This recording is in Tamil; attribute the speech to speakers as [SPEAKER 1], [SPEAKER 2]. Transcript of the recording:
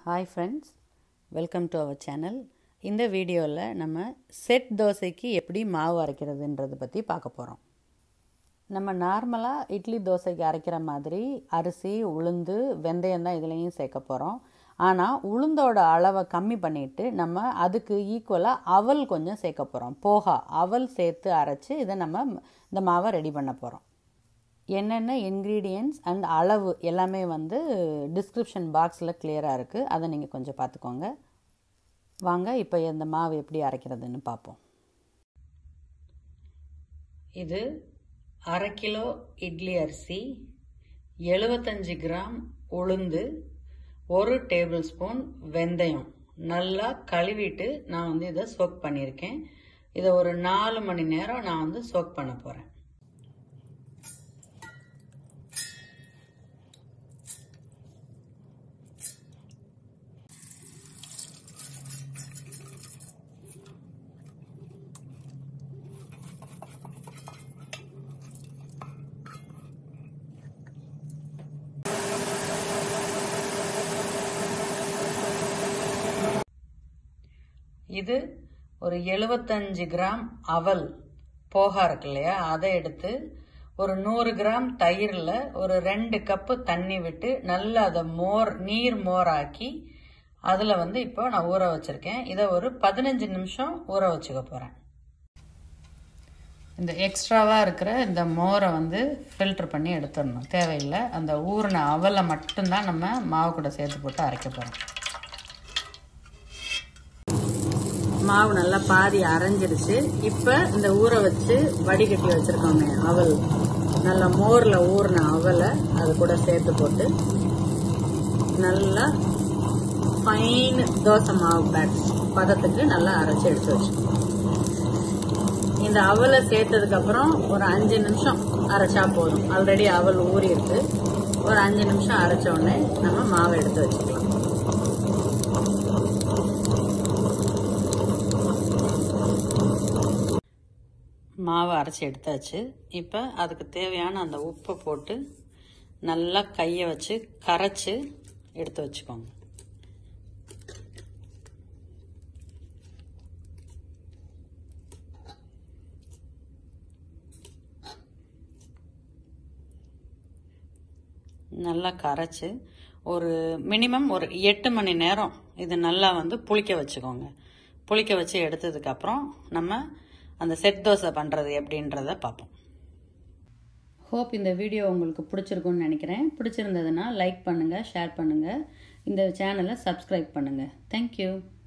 [SPEAKER 1] hi friends welcome to our channel இந்த வீடியோவில் நம்ம செட் தோசைக்கு எப்படி மாவு அரைக்கிறதுன்றதை பற்றி பார்க்க போகிறோம் நம்ம நார்மலாக இட்லி தோசைக்கு அரைக்கிற மாதிரி அரிசி உளுந்து வெந்தயம் தான் இதுலேயும் சேர்க்க போகிறோம் ஆனால் உளுந்தோட அளவை கம்மி பண்ணிவிட்டு நம்ம அதுக்கு ஈக்குவலாக அவல் கொஞ்சம் சேர்க்க போகிறோம் போகா அவல் சேர்த்து அரைச்சி இதை நம்ம இந்த மாவை ரெடி பண்ண போகிறோம் என்னென்ன இன்க்ரீடியன்ட்ஸ் அண்ட் அளவு எல்லாமே வந்து டிஸ்கிரிப்ஷன் பாக்ஸில் கிளியராக இருக்குது அதை நீங்கள் கொஞ்சம் பார்த்துக்கோங்க வாங்க இப்போ இந்த மாவு எப்படி அரைக்கிறதுன்னு பார்ப்போம் இது அரை கிலோ இட்லி அரிசி எழுபத்தஞ்சி கிராம் உளுந்து ஒரு டேபிள் ஸ்பூன் வெந்தயம் நல்லா கழுவிட்டு நான் வந்து இதை சோக் பண்ணியிருக்கேன் இதை ஒரு நாலு மணி நேரம் நான் வந்து சோக் பண்ண போகிறேன் இது ஒரு எழுபத்தஞ்சு கிராம் அவல் போகா இருக்கு இல்லையா அதை எடுத்து ஒரு நூறு கிராம் தயிரில் ஒரு ரெண்டு கப்பு தண்ணி விட்டு நல்லா அதை மோர் நீர் மோராக்கி அதில் வந்து இப்போ நான் ஊற வச்சுருக்கேன் இதை ஒரு பதினஞ்சு நிமிஷம் ஊற வச்சுக்க போகிறேன் இந்த எக்ஸ்ட்ராவாக இருக்கிற இந்த மோரை வந்து ஃபில்டர் பண்ணி எடுத்துடணும் தேவையில்லை அந்த ஊறின அவலை மட்டும்தான் நம்ம மாவு கூட சேர்த்து போட்டு அரைக்க போகிறோம் மாவு நல்லா பாதி அரைஞ்சிருச்சு இப்போ இந்த ஊற வச்சு வடிகட்டி வச்சிருக்கோமே அவல் நல்லா மோரில் ஊறின அவலை அது கூட சேர்த்து போட்டு நல்லா ஃபைன் தோசை மாவு பேட் பதத்துக்கு நல்லா அரைச்சி எடுத்து வச்சுக்கோம் இந்த அவலை சேர்த்ததுக்கு அப்புறம் ஒரு அஞ்சு நிமிஷம் அரைச்சா போதும் ஆல்ரெடி அவல் ஊறி இருக்கு ஒரு அஞ்சு நிமிஷம் அரைச்ச உடனே நம்ம மாவை எடுத்து வச்சுக்கலாம் மாவை அரைச்சி எடுத்தாச்சு இப்போ அதுக்கு தேவையான அந்த உப்பை போட்டு நல்லா கையை வச்சு கரைச்சி எடுத்து வச்சுக்கோங்க நல்லா கரைச்சி ஒரு மினிமம் ஒரு எட்டு மணி நேரம் இது நல்லா வந்து புளிக்க வச்சுக்கோங்க புளிக்க வச்சு எடுத்ததுக்கப்புறம் நம்ம அந்த செட் தோசை பண்ணுறது எப்படின்றத பார்ப்போம் ஹோப் இந்த வீடியோ உங்களுக்கு பிடிச்சிருக்குன்னு நினைக்கிறேன் பிடிச்சிருந்ததுன்னா லைக் பண்ணுங்கள் ஷேர் பண்ணுங்கள் இந்த சேனலை சப்ஸ்கிரைப் பண்ணுங்கள் தேங்க்யூ